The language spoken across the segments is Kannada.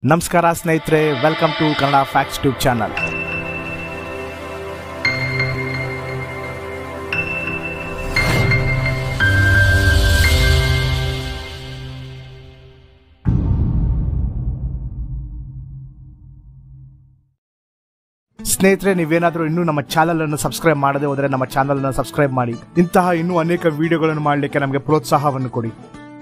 ನಮಸ್ಕಾರ ಸ್ನೇಹಿತರೆ welcome to Kannada facts tube channel ಸ್ನೇಹಿತರೆ ನೀವೇನಾದರೂ ಇನ್ನೂ ನಮ್ಮ ಚಾನಲ್ ಅನ್ನು ಸಬ್ಸ್ಕ್ರೈಬ್ ಮಾಡದೆ ಹೋದರೆ ನಮ್ಮ ಚಾನಲ್ ಅನ್ನು ಸಬ್ಸ್ಕ್ರೈಬ್ ಮಾಡಿ ಇಂತಹ ಇನ್ನೂ ಅನೇಕ ವಿಡಿಯೋಗಳನ್ನು ಮಾಡಲಿಕ್ಕೆ ನಮಗೆ ಪ್ರೋತ್ಸಾಹವನ್ನು ಕೊಡಿ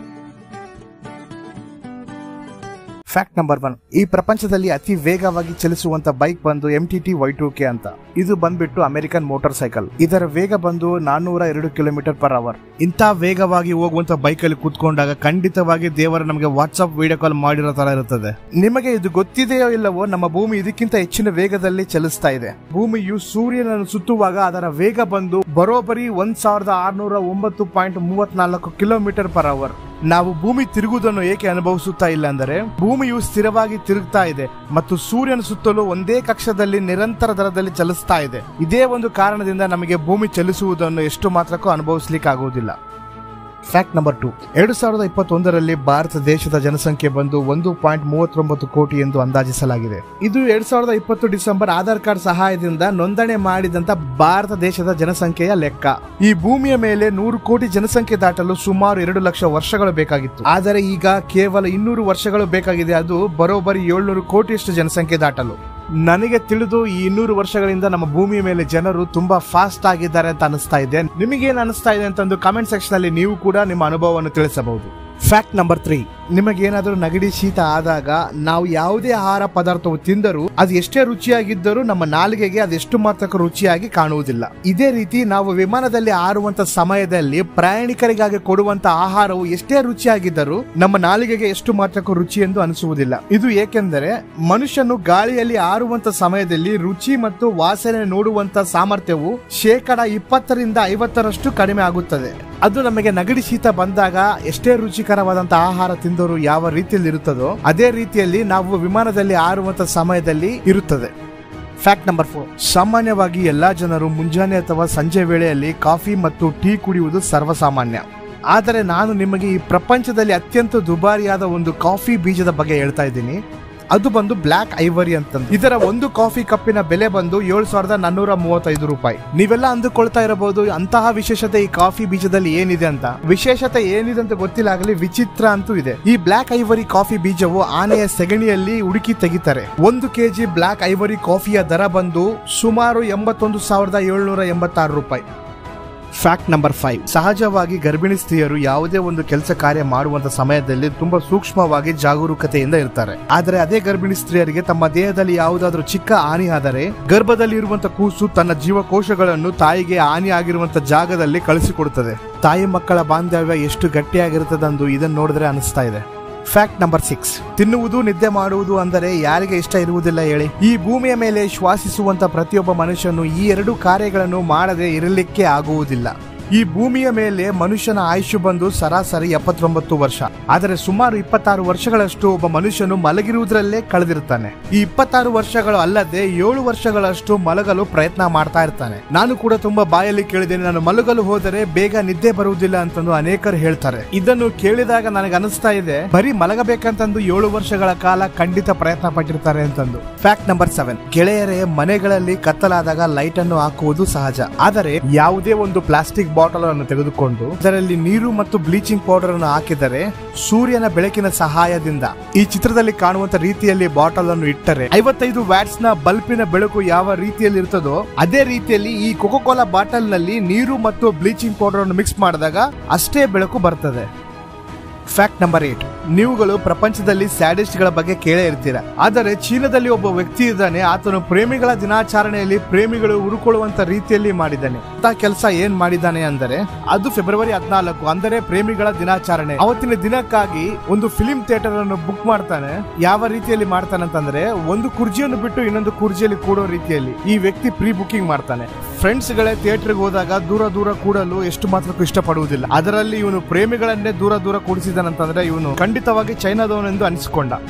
ಫ್ಯಾಕ್ಟ್ ನಂಬರ್ ಒನ್ ಈ ಪ್ರಪಂಚದಲ್ಲಿ ಅತಿ ವೇಗವಾಗಿ ಚಲಿಸುವಂತ ಬೈಕ್ ಬಂದು M T T Y two K ಅಂತ ಇದು ಬಂದ್ಬಿಟ್ಟು ಅಮೆರಿಕನ್ ಮೋಟಾರ್ ಸೈಕಲ್ ಇದರ ವೇಗ ಬಂದು ನಾನ್ನೂರ ಎರಡು ಕಿಲೋಮೀಟರ್ ಪರ್ ಅವರ್ ಇಂಥ ವೇಗವಾಗಿ ಹೋಗುವಂತ ಬೈಕ್ ಅಲ್ಲಿ ಕೂತ್ಕೊಂಡಾಗ ಖಂಡಿತವಾಗಿ ದೇವರ ನಮಗೆ ವಾಟ್ಸ್ಆಪ್ ವಿಡಿಯೋ ಕಾಲ್ ಮಾಡಿರೋ ತರ ಇರುತ್ತದೆ ನಿಮಗೆ ಇದು ಗೊತ್ತಿದೆಯೋ ಇಲ್ಲವೋ ನಮ್ಮ ಭೂಮಿ ಇದಕ್ಕಿಂತ ಹೆಚ್ಚಿನ ವೇಗದಲ್ಲಿ ಚಲಿಸ್ತಾ ಇದೆ ಭೂಮಿಯು ಸೂರ್ಯನನ್ನು ಸುತ್ತುವಾಗ ಅದರ ವೇಗ ಬಂದು ಬರೋಬ್ಬರಿ ಒಂದ್ ಸಾವಿರದ ಆರ್ನೂರ ಒಂಬತ್ತು ಪಾಯಿಂಟ್ ಮೂವತ್ನಾಲ್ಕು ಕಿಲೋಮೀಟರ್ ಪರ್ ಅವರ್ ನಾವು ಭೂಮಿ ತಿರುಗುವುದನ್ನು ಏಕೆ ಅನುಭವಿಸುತ್ತಾ ಇಲ್ಲ ಅಂದರೆ ಭೂಮಿಯು ಸ್ಥಿರವಾಗಿ ತಿರುಗ್ತಾ ಇದೆ ಮತ್ತು ಸೂರ್ಯನ ಸುತ್ತಲೂ ಒಂದೇ ಕಕ್ಷದಲ್ಲಿ ನಿರಂತರ ದರದಲ್ಲಿ ಚಲಿಸ್ತಾ ಇದೆ ಇದೇ ಒಂದು ಕಾರಣದಿಂದ ನಮಗೆ ಭೂಮಿ ಚಲಿಸುವುದನ್ನು ಎಷ್ಟು ಮಾತ್ರಕ್ಕೂ ಅನುಭವಿಸ್ಲಿಕ್ಕೆ ಆಗುವುದಿಲ್ಲ ಫ್ಯಾಕ್ಟ್ ನಂಬರ್ ಟು ಎರಡು ಸಾವಿರದ ಇಪ್ಪತ್ತೊಂದರಲ್ಲಿ ಭಾರತ ದೇಶದ ಜನಸಂಖ್ಯೆ ಬಂದು ಒಂದು ಪಾಯಿಂಟ್ ಮೂವತ್ತೊಂಬತ್ತು ಕೋಟಿ ಎಂದು ಅಂದಾಜಿಸಲಾಗಿದೆ ಇದು ಎರಡ್ ಸಾವಿರದ ಇಪ್ಪತ್ತು ಡಿಸೆಂಬರ್ ಆಧಾರ್ ಕಾರ್ಡ್ ಸಹಾಯದಿಂದ ನೋಂದಣಿ ಮಾಡಿದಂತ ಭಾರತ ದೇಶದ ಜನಸಂಖ್ಯೆಯ ಲೆಕ್ಕ ಈ ಭೂಮಿಯ ಮೇಲೆ ನೂರು ಕೋಟಿ ಜನಸಂಖ್ಯೆ ದಾಟಲು ಸುಮಾರು ಎರಡು ಲಕ್ಷ ವರ್ಷಗಳು ಬೇಕಾಗಿತ್ತು ಆದರೆ ಈಗ ಕೇವಲ ಇನ್ನೂರು ವರ್ಷಗಳು ಬೇಕಾಗಿದೆ ಅದು ಬರೋಬ್ಬರಿ ಏಳ್ನೂರು ಕೋಟಿಯಷ್ಟು ಜನಸಂಖ್ಯೆ ದಾಟಲು ನನಗೆ ತಿಳಿದು ಈ ಇನ್ನೂರು ವರ್ಷಗಳಿಂದ ನಮ್ಮ ಭೂಮಿಯ ಮೇಲೆ ಜನರು ತುಂಬಾ ಫಾಸ್ಟ್ ಆಗಿದ್ದಾರೆ ಅಂತ ಅನಿಸ್ತಾ ಇದೆ ನಿಮಗೇನು ಅನಿಸ್ತಾ ಇದೆ ಅಂತಂದು ಕಾಮೆಂಟ್ ಸೆಕ್ಷನ್ ಅಲ್ಲಿ ನೀವು ಕೂಡ ನಿಮ್ಮ ಅನುಭವವನ್ನು ತಿಳಿಸಬಹುದು ಫ್ಯಾಕ್ಟ್ ನಂಬರ್ ತ್ರೀ ನಿಮಗೇನಾದರೂ ನಗಡಿ ಶೀತ ಆದಾಗ ನಾವು ಯಾವುದೇ ಆಹಾರ ಪದಾರ್ಥವು ತಿಂದರೂ ಅದು ಎಷ್ಟೇ ರುಚಿಯಾಗಿದ್ದರೂ ನಮ್ಮ ನಾಲಿಗೆಗೆ ಅದೆಷ್ಟು ಮಾತ್ರಕ್ಕೂ ರುಚಿಯಾಗಿ ಕಾಣುವುದಿಲ್ಲ ಇದೇ ರೀತಿ ನಾವು ವಿಮಾನದಲ್ಲಿ ಹಾರುವಂತ ಸಮಯದಲ್ಲಿ ಪ್ರಯಾಣಿಕರಿಗಾಗಿ ಕೊಡುವಂತ ಆಹಾರವು ಎಷ್ಟೇ ರುಚಿಯಾಗಿದ್ದರೂ ನಮ್ಮ ನಾಲಿಗೆಗೆ ಎಷ್ಟು ಮಾತ್ರಕ್ಕೂ ರುಚಿ ಎಂದು ಅನಿಸುವುದಿಲ್ಲ ಇದು ಏಕೆಂದರೆ ಮನುಷ್ಯನು ಗಾಳಿಯಲ್ಲಿ ಹಾರುವಂತ ಸಮಯದಲ್ಲಿ ರುಚಿ ಮತ್ತು ವಾಸನೆ ನೋಡುವಂತ ಸಾಮರ್ಥ್ಯವು ಶೇಕಡ ಇಪ್ಪತ್ತರಿಂದ ಐವತ್ತರಷ್ಟು ಕಡಿಮೆ ಆಗುತ್ತದೆ ಅದು ನಮಗೆ ನಗಡಿ ಶೀತ ಬಂದಾಗ ಎಷ್ಟೇ ರುಚಿಕರವಾದಂತಹ ಆಹಾರ ತಿಂದರೂ ಯಾವ ರೀತಿಯಲ್ಲಿ ಇರುತ್ತದೋ ಅದೇ ರೀತಿಯಲ್ಲಿ ನಾವು ವಿಮಾನದಲ್ಲಿ ಹಾರುವಂತ ಸಮಯದಲ್ಲಿ ಇರುತ್ತದೆ ಫ್ಯಾಕ್ಟ್ ನಂಬರ್ ಫೋರ್ ಸಾಮಾನ್ಯವಾಗಿ ಎಲ್ಲಾ ಜನರು ಮುಂಜಾನೆ ಅಥವಾ ಸಂಜೆ ವೇಳೆಯಲ್ಲಿ ಕಾಫಿ ಮತ್ತು ಟೀ ಕುಡಿಯುವುದು ಸರ್ವಸಾಮಾನ್ಯ ಆದರೆ ನಾನು ನಿಮಗೆ ಈ ಪ್ರಪಂಚದಲ್ಲಿ ಅತ್ಯಂತ ದುಬಾರಿಯಾದ ಒಂದು ಕಾಫಿ ಬೀಜದ ಬಗ್ಗೆ ಹೇಳ್ತಾ ಇದ್ದೀನಿ ಅದು ಬಂದು ಬ್ಲಾಕ್ ಐವರಿ ಅಂತಂದು ಇದರ ಒಂದು ಕಾಫಿ ಕಪ್ಪಿನ ಬೆಲೆ ಬಂದು ಏಳು ಸಾವಿರದ ನಾನ್ನೂರ ಮೂವತ್ತೈದು ರೂಪಾಯಿ ನೀವೆಲ್ಲ ಅಂದುಕೊಳ್ತಾ ಇರಬಹುದು ಅಂತಹ ವಿಶೇಷತೆ ಈ ಕಾಫಿ ಬೀಜದಲ್ಲಿ ಏನಿದೆ ಅಂತ ವಿಶೇಷತೆ ಏನಿದೆ ಅಂತ ಗೊತ್ತಿಲ್ಲಾಗಲಿ ವಿಚಿತ್ರ ಅಂತೂ ಇದೆ ಈ ಬ್ಲಾಕ್ ಐವರಿ ಕಾಫಿ ಬೀಜವು ಆನೆಯ ಸೆಗಣಿಯಲ್ಲಿ ಹುಡುಕಿ ತೆಗಿತಾರೆ ಒಂದು ಕೆಜಿ ಬ್ಲಾಕ್ ಐವರಿ ಕಾಫಿಯ ದರ ಬಂದು ಸುಮಾರು ಎಂಬತ್ತೊಂದು ಸಾವಿರದ ಏಳ್ನೂರ ಎಂಬತ್ತಾರು ರೂಪಾಯಿ ಫ್ಯಾಕ್ಟ್ ನಂಬರ್ ಫೈವ್ ಸಹಜವಾಗಿ ಗರ್ಭಿಣಿ ಸ್ತ್ರೀಯರು ಯಾವುದೇ ಒಂದು ಕೆಲಸ ಕಾರ್ಯ ಮಾಡುವಂತ ಸಮಯದಲ್ಲಿ ತುಂಬಾ ಸೂಕ್ಷ್ಮವಾಗಿ ಜಾಗರೂಕತೆಯಿಂದ ಇರ್ತಾರೆ ಆದರೆ ಅದೇ ಗರ್ಭಿಣಿ ಸ್ತ್ರೀಯರಿಗೆ ತಮ್ಮ ದೇಹದಲ್ಲಿ ಯಾವುದಾದ್ರೂ ಚಿಕ್ಕ ಹಾನಿ ಆದರೆ ಗರ್ಭದಲ್ಲಿ ಇರುವಂತ ಕೂಸು ತನ್ನ ಜೀವಕೋಶಗಳನ್ನು ತಾಯಿಗೆ ಹಾನಿ ಆಗಿರುವಂತ ಜಾಗದಲ್ಲಿ ಕಳಿಸಿಕೊಡುತ್ತದೆ ತಾಯಿ ಮಕ್ಕಳ ಬಾಂಧವ್ಯ ಎಷ್ಟು ಗಟ್ಟಿಯಾಗಿರುತ್ತದಂದು ಇದನ್ನು ನೋಡಿದ್ರೆ ಅನಿಸ್ತಾ ಇದೆ ಫ್ಯಾಕ್ಟ್ ನಂಬರ್ ಸಿಕ್ಸ್ ತಿನ್ನುವುದು ನಿದ್ದೆ ಮಾಡುವುದು ಅಂದರೆ ಯಾರಿಗೆ ಇಷ್ಟ ಇರುವುದಿಲ್ಲ ಹೇಳಿ ಈ ಭೂಮಿಯ ಮೇಲೆ ಶ್ವಾಸಿಸುವಂತ ಪ್ರತಿಯೊಬ್ಬ ಮನುಷ್ಯನು ಈ ಎರಡು ಕಾರ್ಯಗಳನ್ನು ಮಾಡದೆ ಇರಲಿಕ್ಕೆ ಆಗುವುದಿಲ್ಲ ಈ ಭೂಮಿಯ ಮೇಲೆ ಮನುಷ್ಯನ ಆಯುಷ್ಯ ಬಂದು ಸರಾಸರಿ ಎಪ್ಪತ್ತೊಂಬತ್ತು ವರ್ಷ ಆದರೆ ಸುಮಾರು ಇಪ್ಪತ್ತಾರು ವರ್ಷಗಳಷ್ಟು ಒಬ್ಬ ಮನುಷ್ಯನು ಮಲಗಿರುವುದರಲ್ಲೇ ಕಳೆದಿರ್ತಾನೆ ಈ ಇಪ್ಪತ್ತಾರು ವರ್ಷಗಳು ಅಲ್ಲದೆ ಏಳು ವರ್ಷಗಳಷ್ಟು ಮಲಗಲು ಪ್ರಯತ್ನ ಮಾಡ್ತಾ ಇರ್ತಾನೆ ನಾನು ಕೂಡ ತುಂಬಾ ಬಾಯಲ್ಲಿ ಕೇಳಿದ್ದೇನೆ ನಾನು ಮಲಗಲು ಹೋದರೆ ಬೇಗ ನಿದ್ದೆ ಬರುವುದಿಲ್ಲ ಅಂತಂದು ಅನೇಕರು ಹೇಳ್ತಾರೆ ಇದನ್ನು ಕೇಳಿದಾಗ ನನಗೆ ಅನಿಸ್ತಾ ಇದೆ ಬರೀ ಮಲಗಬೇಕಂತಂದು ಏಳು ವರ್ಷಗಳ ಕಾಲ ಖಂಡಿತ ಪ್ರಯತ್ನ ಪಟ್ಟಿರ್ತಾರೆ ಅಂತಂದು ಫ್ಯಾಕ್ಟ್ ನಂಬರ್ ಸೆವೆನ್ ಗೆಳೆಯರೇ ಮನೆಗಳಲ್ಲಿ ಕತ್ತಲಾದಾಗ ಲೈಟ್ ಅನ್ನು ಹಾಕುವುದು ಸಹಜ ಆದರೆ ಯಾವುದೇ ಒಂದು ಪ್ಲಾಸ್ಟಿಕ್ ಬಾಟಲ್ ಅನ್ನು ತೆಗೆದುಕೊಂಡು ಅದರಲ್ಲಿ ನೀರು ಮತ್ತು ಬ್ಲೀಚಿಂಗ್ ಪೌಡರ್ ಅನ್ನು ಹಾಕಿದರೆ ಸೂರ್ಯನ ಬೆಳಕಿನ ಸಹಾಯದಿಂದ ಈ ಚಿತ್ರದಲ್ಲಿ ಕಾಣುವಂತ ರೀತಿಯಲ್ಲಿ ಬಾಟಲ್ ಅನ್ನು ಇಟ್ಟರೆ ಐವತ್ತೈದು ವ್ಯಾಟ್ಸ್ ನ ಬಲ್ಪಿನ ಬೆಳಕು ಯಾವ ರೀತಿಯಲ್ಲಿ ಇರ್ತದೋ ಅದೇ ರೀತಿಯಲ್ಲಿ ಈ ಕೊಕೋ ಕೋಲಾ ಬಾಟಲ್ ನಲ್ಲಿ ನೀರು ಮತ್ತು ಬ್ಲೀಚಿಂಗ್ ಪೌಡರ್ ಅನ್ನು ಮಿಕ್ಸ್ ಮಾಡಿದಾಗ ಅಷ್ಟೇ ಬೆಳಕು ಬರ್ತದೆ ಫ್ಯಾಕ್ಟ್ ನಂಬರ್ ಏಟ್ ನೀವುಗಳು ಪ್ರಪಂಚದಲ್ಲಿ ಸ್ಯಾಡಿಸ್ಟ್ ಗಳ ಬಗ್ಗೆ ಕೇಳೇ ಇರ್ತೀರ ಆದರೆ ಚೀನಾದಲ್ಲಿ ಒಬ್ಬ ವ್ಯಕ್ತಿ ಇದ್ದಾನೆ ಆತನು ಪ್ರೇಮಿಗಳ ದಿನಾಚರಣೆಯಲ್ಲಿ ಪ್ರೇಮಿಗಳು ಉರುಕೊಳ್ಳುವಂತ ರೀತಿಯಲ್ಲಿ ಮಾಡಿದ್ದಾನೆ ಅಂತ ಕೆಲಸ ಏನ್ ಮಾಡಿದ್ದಾನೆ ಅಂದರೆ ಅದು ಫೆಬ್ರವರಿ ಹದಿನಾಲ್ಕು ಅಂದರೆ ಪ್ರೇಮಿಗಳ ದಿನಾಚರಣೆ ಅವತ್ತಿನ ದಿನಕ್ಕಾಗಿ ಒಂದು ಫಿಲಿಂ ಥಿಯೇಟರ್ ಅನ್ನು ಬುಕ್ ಮಾಡ್ತಾನೆ ಯಾವ ರೀತಿಯಲ್ಲಿ ಮಾಡ್ತಾನೆ ಅಂತಂದ್ರೆ ಒಂದು ಕುರ್ಜಿಯನ್ನು ಬಿಟ್ಟು ಇನ್ನೊಂದು ಕುರ್ಜಿಯಲ್ಲಿ ಕೂಡೋ ರೀತಿಯಲ್ಲಿ ಈ ವ್ಯಕ್ತಿ ಪ್ರೀ ಬುಕಿಂಗ್ ಮಾಡ್ತಾನೆ ಫ್ರೆಂಡ್ಸ್ ಗಳೇ ಥಿಯೇಟರ್ಗೆ ಹೋದಾಗ ದೂರ ದೂರ ಕೂಡಲು ಎಷ್ಟು ಮಾತ್ರಕ್ಕೂ ಇಷ್ಟಪಡುವುದಿಲ್ಲ ಅದರಲ್ಲಿ ಇವನು ಪ್ರೇಮಿಗಳನ್ನೇ ದೂರ ದೂರ ಕೂಡಿಸಿದಾನಂತಂದ್ರೆ ಇವನು ಖಂಡಿತವಾಗಿ ಚೈನಾದವನೆಂದು ಅನಿಸಿಕೊಂಡ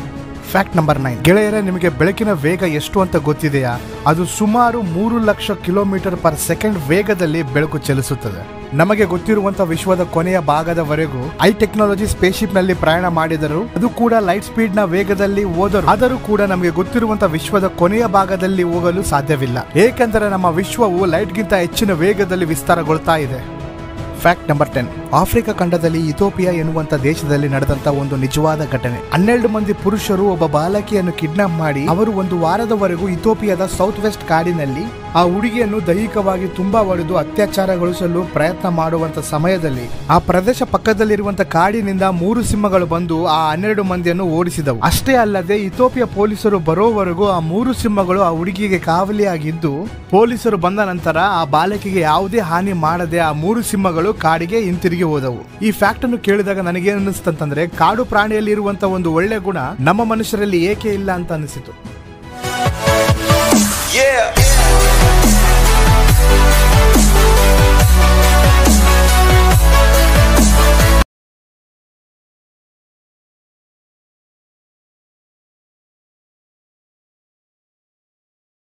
ಫ್ಯಾಕ್ಟ್ ನಂಬರ್ ನೈನ್ ಗೆಳೆಯರೇ ನಿಮಗೆ ಬೆಳಕಿನ ವೇಗ ಎಷ್ಟು ಅಂತ ಗೊತ್ತಿದೆಯಾ ಅದು ಸುಮಾರು ಮೂರು ಲಕ್ಷ ಕಿಲೋಮೀಟರ್ ಪರ್ ಸೆಕೆಂಡ್ ವೇಗದಲ್ಲಿ ಬೆಳಕು ಚಲಿಸುತ್ತದೆ ನಮಗೆ ಗೊತ್ತಿರುವಂತ ವಿಶ್ವದ ಕೊನೆಯ ಭಾಗದವರೆಗೂ ಐ ಟೆಕ್ನಾಲಜಿ ಸ್ಪೇಸ್ಶಿಪ್ ನಲ್ಲಿ ಪ್ರಯಾಣ ಮಾಡಿದರು ಅದು ಕೂಡ ಲೈಟ್ ಸ್ಪೀಡ್ ನ ವೇಗದಲ್ಲಿ ಹೋದರು ಆದರೂ ಕೂಡ ನಮಗೆ ಗೊತ್ತಿರುವಂತ ವಿಶ್ವದ ಕೊನೆಯ ಭಾಗದಲ್ಲಿ ಹೋಗಲು ಸಾಧ್ಯವಿಲ್ಲ ಏಕೆಂದರೆ ನಮ್ಮ ವಿಶ್ವವು ಲೈಟ್ ಗಿಂತ ಹೆಚ್ಚಿನ ವೇಗದಲ್ಲಿ ವಿಸ್ತಾರಗೊಳ್ತಾ ಇದೆ ಫ್ಯಾಕ್ಟ್ ನಂಬರ್ ಟೆನ್ ಆಫ್ರಿಕಾ ಖಂಡದಲ್ಲಿ ಇಥೋಪಿಯಾ ಎನ್ನುವಂತ ದೇಶದಲ್ಲಿ ನಡೆದಂತ ಒಂದು ನಿಜವಾದ ಘಟನೆ ಹನ್ನೆರಡು ಮಂದಿ ಪುರುಷರು ಒಬ್ಬ ಬಾಲಕಿಯನ್ನು ಕಿಡ್ನಾಪ್ ಮಾಡಿ ಅವರು ಒಂದು ವಾರದವರೆಗೂ ಇಥೋಪಿಯಾದ ಸೌತ್ ವೆಸ್ಟ್ ಕಾಡಿನಲ್ಲಿ ಆ ಹುಡುಗಿಯನ್ನು ದೈಹಿಕವಾಗಿ ತುಂಬಾ ಹೊಡೆದು ಅತ್ಯಾಚಾರಗೊಳಿಸಲು ಪ್ರಯತ್ನ ಮಾಡುವಂತ ಸಮಯದಲ್ಲಿ ಆ ಪ್ರದೇಶ ಪಕ್ಕದಲ್ಲಿರುವಂತ ಕಾಡಿನಿಂದ ಮೂರು ಸಿಂಹಗಳು ಬಂದು ಆ ಹನ್ನೆರಡು ಮಂದಿಯನ್ನು ಓಡಿಸಿದವು ಅಷ್ಟೇ ಅಲ್ಲದೆ ಇಥೋಪಿಯಾ ಪೊಲೀಸರು ಬರೋವರೆಗೂ ಆ ಮೂರು ಸಿಂಹಗಳು ಆ ಹುಡುಗಿಗೆ ಕಾವಲಿಯಾಗಿದ್ದು ಪೊಲೀಸರು ಬಂದ ನಂತರ ಆ ಬಾಲಕಿಗೆ ಯಾವುದೇ ಹಾನಿ ಮಾಡದೆ ಆ ಮೂರು ಸಿಂಹಗಳು ಕಾಡಿಗೆ ಹಿಂತಿರುಗಿ ಹೋದವು ಈ ಫ್ಯಾಕ್ಟ್ ಅನ್ನು ಕೇಳಿದಾಗ ನನಗೇನು ಅನಿಸ್ತಂತಂದ್ರೆ ಕಾಡು ಪ್ರಾಣಿಯಲ್ಲಿ ಇರುವಂತ ಒಂದು ಒಳ್ಳೆ ಗುಣ ನಮ್ಮ ಮನುಷ್ಯರಲ್ಲಿ ಏಕೆ ಇಲ್ಲ ಅಂತ ಅನಿಸಿತು Yeah.